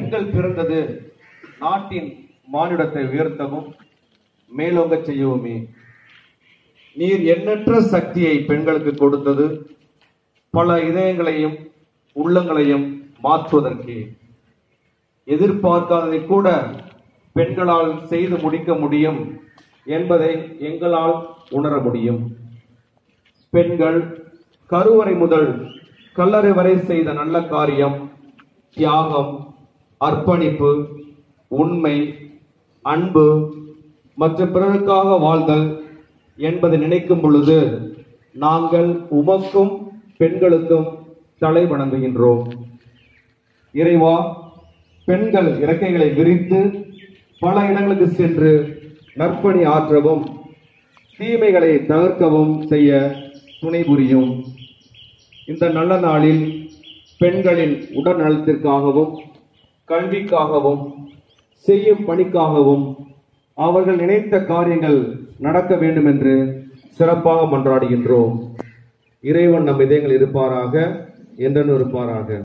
பெண்கள் பிறந்தது நாட்டின் மானிடத்தை உயர்த்தவும் மேலோங்கச் செய்யவுமே நீர் எண்ணற்ற சக்தியை பெண்களுக்கு கொடுத்தது பல இதயங்களையும் உள்ளங்களையும் மாற்றுவதற்கே எதிர்பார்க்காததை கூட பெண்களால் செய்து முடிக்க முடியும் என்பதை எங்களால் உணர முடியும் பெண்கள் கருவறை முதல் கல்லறை வரை செய்த நல்ல காரியம் தியாகம் அர்ப்பணிப்பு உண்மை அன்பு மற்றும் பிறருக்காக வாழ்தல் என்பதை நினைக்கும் பொழுது நாங்கள் உமக்கும் பெண்களுக்கும் தலை வணங்குகின்றோம் இறைவா பெண்கள் இறக்கைகளை விரித்து பல இடங்களுக்கு சென்று நற்பணி ஆற்றவும் தீமைகளை தவிர்க்கவும் செய்ய துணை புரியும் இந்த நல்ல நாளில் பெண்களின் உடல் நலத்திற்காகவும் கல்விக்காகவும் செய்யும் பணிக்காகவும் அவர்கள் நினைத்த காரியங்கள் நடக்க வேண்டும் என்று சிறப்பாக மன்றாடுகின்றோம் இறைவன் நம் இதயங்கள் இருப்பாராக என்றும் இருப்பாராக